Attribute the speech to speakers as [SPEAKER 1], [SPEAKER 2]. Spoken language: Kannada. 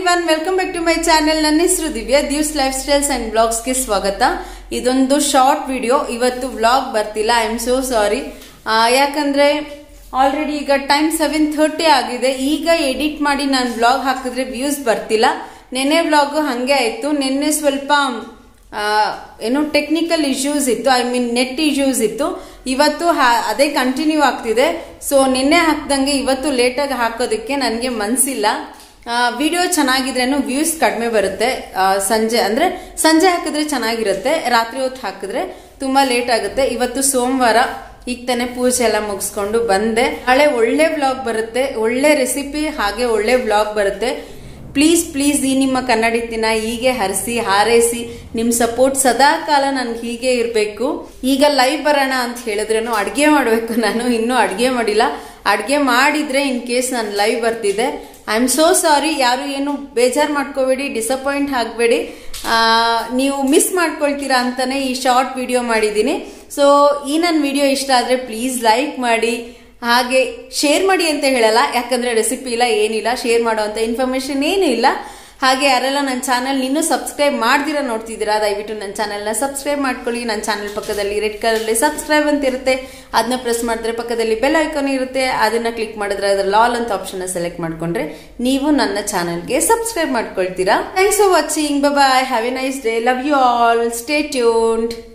[SPEAKER 1] one welcome back to my channel ನನ್ನ ಹೆಸರು Divya Divs lifestyles and ಬ್ಲಾಗ್ಸ್ಗೆ ಸ್ವಾಗತ ಇದೊಂದು ಶಾರ್ಟ್ ವಿಡಿಯೋ ಇವತ್ತು ವ್ಲಾಗ್ ಬರ್ತಿಲ್ಲ ಐ ಆಮ್ ಸೋ ಸಾರಿ ಯಾಕಂದ್ರೆ ಆಲ್ರೆಡಿ ಈಗ ಟೈಮ್ ಸೆವೆನ್ ಥರ್ಟಿ ಆಗಿದೆ ಈಗ ಎಡಿಟ್ ಮಾಡಿ ನಾನು ವ್ಲಾಗ್ ಹಾಕಿದ್ರೆ ವ್ಯೂಸ್ ಬರ್ತಿಲ್ಲ ನೆನ್ನೆ ವ್ಲಾಗ್ ಹಂಗೆ ಆಯ್ತು ನಿನ್ನೆ ಸ್ವಲ್ಪ ಆ, ಏನು ಟೆಕ್ನಿಕಲ್ ಇಶ್ಯೂಸ್ ಇತ್ತು ಐ ಮೀನ್ ನೆಟ್ ಇಶ್ಯೂಸ್ ಇತ್ತು ಇವತ್ತು ಹಾ- ಅದೇ ಕಂಟಿನ್ಯೂ ಆಗ್ತಿದೆ ಸೊ ನಿನ್ನೆ ಹಾಕ್ದಂಗೆ ಇವತ್ತು ಲೇಟಾಗಿ ಹಾಕೋದಕ್ಕೆ ನನಗೆ ಮನ್ಸಿಲ್ಲ ವಿಡಿಯೋ ಚೆನ್ನಾಗಿದ್ರೇನು ವ್ಯೂಸ್ ಕಡಿಮೆ ಬರುತ್ತೆ ಆ, ಸಂಜೆ ಅಂದ್ರೆ ಸಂಜೆ ಹಾಕಿದ್ರೆ ಚೆನ್ನಾಗಿರುತ್ತೆ ರಾತ್ರಿ ಹೊತ್ತು ಹಾಕಿದ್ರೆ ತುಂಬಾ ಲೇಟ್ ಆಗುತ್ತೆ ಇವತ್ತು ಸೋಮವಾರ ಈಗ ತಾನೇ ಪೂಜೆ ಎಲ್ಲ ಮುಗಿಸ್ಕೊಂಡು ಬಂದೆ ನಾಳೆ ಒಳ್ಳೆ ವ್ಲಾಗ್ ಬರುತ್ತೆ ಒಳ್ಳೆ ರೆಸಿಪಿ ಹಾಗೆ ಒಳ್ಳೆ ವ್ಲಾಗ್ ಬರುತ್ತೆ ಪ್ಲೀಸ್ ಪ್ಲೀಸ್ ಈ ನಿಮ್ಮ ಕನ್ನಡಿತಿನ ಹೀಗೆ ಹರಿಸಿ ಹಾರೈಸಿ ನಿಮ್ ಸಪೋರ್ಟ್ ಸದಾ ಕಾಲ ನನ್ಗೆ ಹೀಗೆ ಇರಬೇಕು ಈಗ ಲೈವ್ ಬರೋಣ ಅಂತ ಹೇಳಿದ್ರೇನು ಅಡ್ಗೆ ಮಾಡಬೇಕು ನಾನು ಇನ್ನೂ ಅಡ್ಗೆ ಮಾಡಿಲ್ಲ ಅಡ್ಗೆ ಮಾಡಿದ್ರೆ ಇನ್ ಕೇಸ್ ನಾನು ಲೈವ್ ಬರ್ತಿದ್ದೆ ಐ ಆಮ್ ಸೋ ಸಾರಿ ಯಾರು ಏನು ಬೇಜಾರು ಮಾಡ್ಕೋಬೇಡಿ ಡಿಸಪಾಯಿಂಟ್ ಆಗಬೇಡಿ ನೀವು ಮಿಸ್ ಮಾಡ್ಕೊಳ್ತೀರಾ ಅಂತಾನೆ ಈ ಶಾರ್ಟ್ ವಿಡಿಯೋ ಮಾಡಿದ್ದೀನಿ ಸೊ ಈ ನನ್ನ ವಿಡಿಯೋ ಇಷ್ಟ ಆದರೆ ಪ್ಲೀಸ್ ಲೈಕ್ ಮಾಡಿ ಹಾಗೆ ಶೇರ್ ಮಾಡಿ ಅಂತ ಹೇಳಲ್ಲ ಯಾಕಂದ್ರೆ ರೆಸಿಪಿ ಇಲ್ಲ ಏನಿಲ್ಲ ಶೇರ್ ಮಾಡುವಂತ ಇನ್ಫಾರ್ಮೇಶನ್ ಏನೂ ಇಲ್ಲ ಹಾಗೆ ಯಾರೆಲ್ಲ ನನ್ನ ಚಾನಲ್ ಇನ್ನೂ ಸಬ್ಸ್ಕ್ರೈಬ್ ಮಾಡ್ದಿರಾ ನೋಡ್ತಿದ್ದೀರಾ ದಯವಿಟ್ಟು ನನ್ನ ಚಾನಲ್ನ ಸಬ್ಸ್ಕ್ರೈಬ್ ಮಾಡ್ಕೊಳ್ಳಿ ನನ್ನ ಚಾನಲ್ ಪಕ್ಕದಲ್ಲಿ ರೆಡ್ ಕಲರ್ಲಿ ಸಬ್ಸ್ಕ್ರೈಬ್ ಅಂತ ಇರುತ್ತೆ ಅದನ್ನ ಪ್ರೆಸ್ ಮಾಡಿದ್ರೆ ಪಕ್ಕದಲ್ಲಿ ಬೆಲ್ ಐಕಾನ್ ಇರುತ್ತೆ ಅದನ್ನ ಕ್ಲಿಕ್ ಮಾಡಿದ್ರೆ ಅದರ ಲಾಲ್ ಅಂತ ಆಪ್ಷನ್ ಸೆಲೆಕ್ಟ್ ಮಾಡ್ಕೊಂಡ್ರೆ ನೀವು ನನ್ನ ಚಾನಲ್ಗೆ ಸಬ್ಸ್ಕ್ರೈಬ್ ಮಾಡ್ಕೊಳ್ತೀರಾ thanks for watching bye have a nice day love you all stay tuned